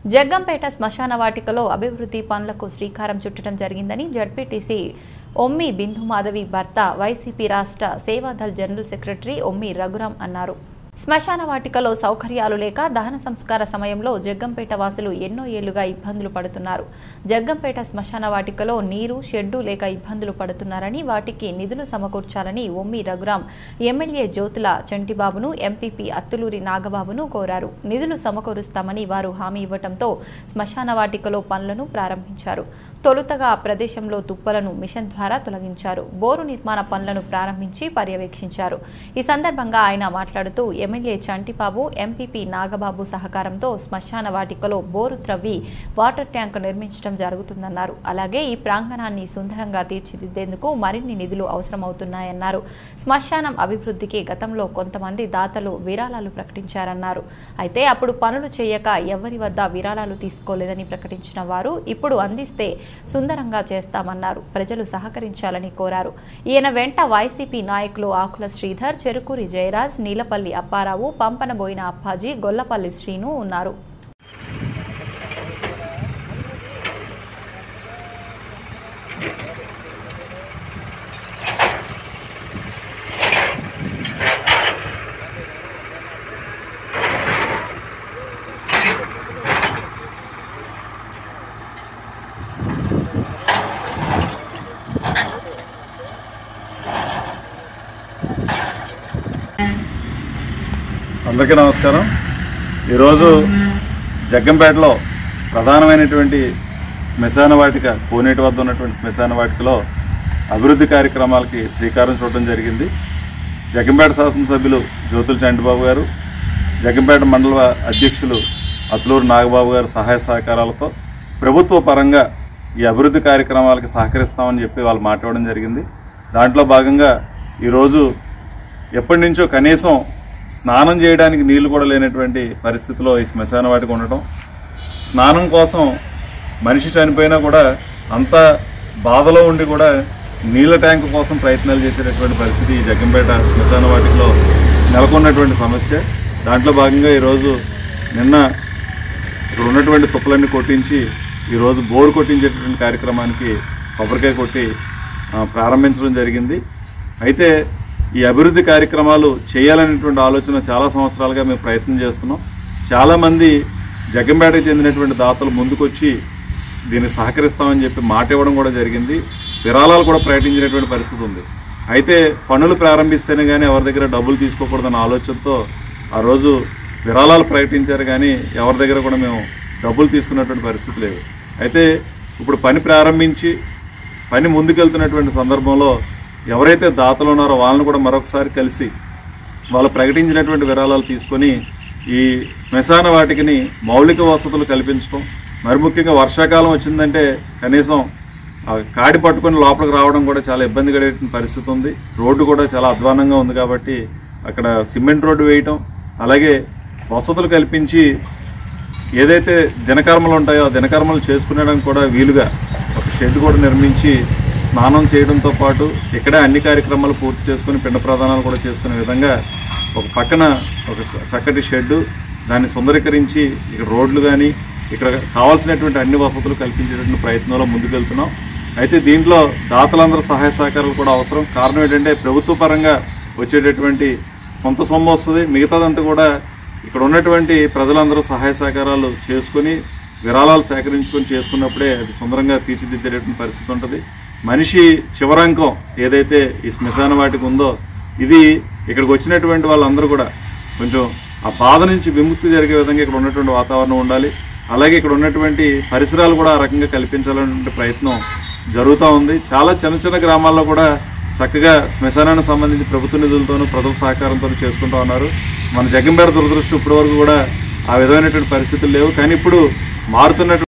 జగ్గంపేట శ్మశాన వాటికలో అభివృద్ధి పనులకు శ్రీకారం చుట్టడం జరిగిందని జడ్పీటీసీ ఒమ్మి బిందు మాధవి భర్త వైసీపీ రాష్ట్ర సేవాదల్ జనరల్ సెక్రటరీ ఒమ్మి రఘురాం అన్నారు శ్మశాన వాటికలో సౌకర్యాలు లేక దహన సంస్కార సమయంలో జగ్గంపేట వాసులు ఎన్నో ఏళ్లుగా ఇబ్బందులు పడుతున్నారు జగ్గంపేట శ్మశాన వాటికలో నీరు షెడ్డు లేక ఇబ్బందులు పడుతున్నారని వాటికి నిధులు సమకూర్చాలని ఒమ్మి రఘురాం ఎమ్మెల్యే జ్యోతుల చంటిబాబును ఎంపీపీ అత్తులూరి నాగబాబును కోరారు నిధులు సమకూరుస్తామని వారు హామీ ఇవ్వడంతో శ్మశాన వాటికలో పనులను ప్రారంభించారు తొలుతగా ఆ ప్రదేశంలో తుప్పలను మిషన్ ద్వారా తొలగించారు బోరు నిర్మాణ పనులను ప్రారంభించి పర్యవేక్షించారు ఈ సందర్భంగా ఆయన మాట్లాడుతూ ఎమ్మెల్యే చంటిబాబు ఎంపీపీ నాగబాబు సహకారంతో శ్మశాన వాటికలో బోరు త్రవ్వి వాటర్ ట్యాంక్ నిర్మించడం జరుగుతుందన్నారు అలాగే ఈ ప్రాంగణాన్ని సుందరంగా తీర్చిదిద్దేందుకు మరిన్ని నిధులు అవసరమవుతున్నాయన్నారు శ్మశానం అభివృద్ధికి గతంలో కొంతమంది దాతలు విరాళాలు ప్రకటించారన్నారు అయితే అప్పుడు పనులు చేయక ఎవరి వద్ద విరాళాలు తీసుకోలేదని ప్రకటించిన వారు ఇప్పుడు అందిస్తే సుందరంగా చేస్తామన్నారు ప్రజలు సహకరించాలని కోరారు ఈయన వెంట వైసీపీ నాయకులు ఆకుల శ్రీధర్ చెరుకూరి జయరాజ్ నీలపల్లి అప్పారావు పంపనబోయిన అప్పాజీ గొల్లపల్లి శ్రీను ఉన్నారు అందరికీ నమస్కారం ఈరోజు జగ్గంపేటలో ప్రధానమైనటువంటి శ్మశాన వాటిక కోనేటి వద్ద ఉన్నటువంటి శ్మశాన వాటికలో అభివృద్ధి కార్యక్రమాలకి శ్రీకారం చుట్టడం జరిగింది జగ్గంపేట శాసనసభ్యులు జ్యోతుల చంటిబాబు గారు జగ్గంపేట మండల అధ్యక్షులు అతులూరు నాగబాబు గారు సహాయ సహకారాలతో ప్రభుత్వ పరంగా ఈ అభివృద్ధి కార్యక్రమాలకి సహకరిస్తామని చెప్పి వాళ్ళు మాట్లాడడం జరిగింది దాంట్లో భాగంగా ఈరోజు ఎప్పటి నుంచో కనీసం స్నానం చేయడానికి నీళ్లు కూడా లేనటువంటి పరిస్థితిలో ఈ శ్మశాన వాటికి ఉండటం స్నానం కోసం మనిషి చనిపోయినా కూడా అంత బాధలో ఉండి కూడా నీళ్ళ ట్యాంకు కోసం ప్రయత్నాలు చేసేటటువంటి పరిస్థితి ఈ జగ్గంపేట శ్మశాన వాటికలో నెలకొన్నటువంటి సమస్య దాంట్లో భాగంగా ఈరోజు నిన్న ఇక్కడ ఉన్నటువంటి తుప్పలన్నీ కొట్టించి ఈరోజు బోరు కొట్టించేటటువంటి కార్యక్రమానికి కొబ్బరికాయ కొట్టి ఆ, ప్రారంభించడం జరిగింది అయితే ఈ అభివృద్ధి కార్యక్రమాలు చేయాలనేటువంటి ఆలోచన చాలా సంవత్సరాలుగా మేము ప్రయత్నం చేస్తున్నాం చాలామంది జగ్గంపేటకు చెందినటువంటి దాతలు ముందుకొచ్చి దీన్ని సహకరిస్తామని చెప్పి మాట ఇవ్వడం కూడా జరిగింది విరాళాలు కూడా ప్రకటించినటువంటి పరిస్థితి ఉంది అయితే పనులు ప్రారంభిస్తేనే కానీ ఎవరి దగ్గర డబ్బులు తీసుకోకూడదన్న ఆలోచనతో ఆ రోజు విరాళాలు ప్రకటించారు కానీ ఎవరి దగ్గర కూడా మేము డబ్బులు తీసుకున్నటువంటి పరిస్థితి లేదు అయితే ఇప్పుడు పని ప్రారంభించి పని ముందుకెళ్తున్నటువంటి సందర్భంలో ఎవరైతే దాతలు ఉన్నారో వాళ్ళని కూడా మరొకసారి కలిసి వాళ్ళు ప్రకటించినటువంటి విరాళాలు తీసుకొని ఈ శ్మశాన వాటికిని మౌలిక వసతులు కల్పించడం మరి ముఖ్యంగా వర్షాకాలం వచ్చిందంటే కనీసం ఆ కాడి పట్టుకొని లోపలికి రావడం కూడా చాలా ఇబ్బంది కలిగే పరిస్థితి ఉంది రోడ్డు కూడా చాలా అధ్వానంగా ఉంది కాబట్టి అక్కడ సిమెంట్ రోడ్డు వేయటం అలాగే వసతులు కల్పించి ఏదైతే దినకర్మలు ఉంటాయో ఆ దినకర్మలు చేసుకునేడానికి కూడా వీలుగా ఒక షెడ్ కూడా నిర్మించి స్నానం చేయడంతో పాటు ఇక్కడే అన్ని కార్యక్రమాలు పూర్తి చేసుకుని పిండ ప్రదానాలు కూడా చేసుకునే విధంగా ఒక పక్కన ఒక చక్కటి షెడ్డు దాన్ని సుందరీకరించి ఇక్కడ రోడ్లు కానీ ఇక్కడ కావాల్సినటువంటి అన్ని వసతులు కల్పించేటటువంటి ప్రయత్నంలో ముందుకెళ్తున్నాం అయితే దీంట్లో దాతలందరూ సహాయ సహకారాలు కూడా అవసరం కారణం ఏంటంటే ప్రభుత్వ పరంగా వచ్చేటటువంటి కొంత సొమ్ము వస్తుంది మిగతాదంతా కూడా ఇక్కడ ఉన్నటువంటి ప్రజలందరూ సహాయ సహకారాలు చేసుకొని విరాళాలు సేకరించుకొని చేసుకున్నప్పుడే అది సుందరంగా తీర్చిదిద్దేటటువంటి పరిస్థితి ఉంటుంది మనిషి చివరంకం ఏదైతే ఈ శ్మశాన వాటికి ఉందో ఇది ఇక్కడికి వచ్చినటువంటి వాళ్ళందరూ కూడా కొంచెం ఆ బాధ నుంచి విముక్తి జరిగే విధంగా ఇక్కడ ఉన్నటువంటి వాతావరణం ఉండాలి అలాగే ఇక్కడ ఉన్నటువంటి పరిసరాలు కూడా ఆ రకంగా కల్పించాలనే ప్రయత్నం జరుగుతూ ఉంది చాలా చిన్న చిన్న గ్రామాల్లో కూడా చక్కగా శ్మశానానికి సంబంధించి ప్రభుత్వ నిధులతోనూ ప్రజల సహకారంతో చేసుకుంటూ ఉన్నారు మన జగ్గంపేట దురదృష్టం ఇప్పటి వరకు కూడా ఆ విధమైనటువంటి పరిస్థితులు లేవు కానీ ఇప్పుడు మారుతున్నటువంటి